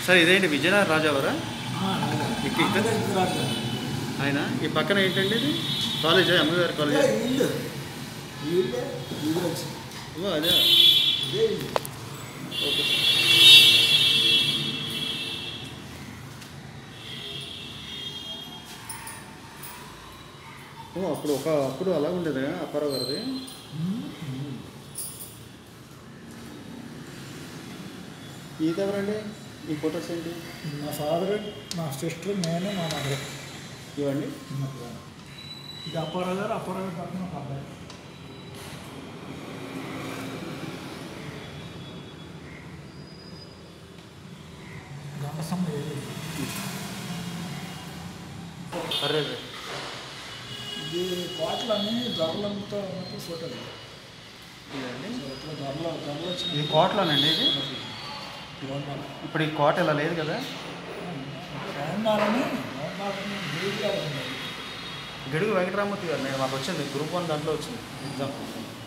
Sir ఇదేంటి విజయనగర రాజావరా ఇక్కడ- ఇక్కడ? ఇక్కడ ఆయన ఈ పక్కన ఏంటండి ఇది కాలేజా అమ్మగారి కాలేజా ఇల్లు వీళ్ళే వీళ్ళు వచ్చి ఓ అదే ఇదే ఇల్లు ఓకే ఓ అప్పుడు ఒక అప్పుడు అలా ఉండేది అప్పారావు గారిది ఇది ఎవరండి ఈ ఫొటోస్ ఏంటి మా ఫాదర్ మా సిస్టర్ నేను మా మదర్ ఇవ్వండి ఇది అప్పారావు గారు అప్పారావు గారు పక్కన ఒక అబ్బాయి గంటసం అరే ఇది కోటలన్నీ దొరలంతో ఉన్నప్పుడు ఫోటోలు ఇదండి ఇట్లా దొరలు దొరలు వచ్చిన ఇది కోటలోనండి ఇది బాగున్నారు ఇప్పుడు ఈ కోట ఇలా లేదు కదా బాగున్నారని బాగున్నారని వీడిగా ఉంది గిడుగు వెంకటరామూర్తి గారు నేను మాకు వచ్చింది గ్రూప్ వన్ దాంట్లో వచ్చింది ఎగ్జామ్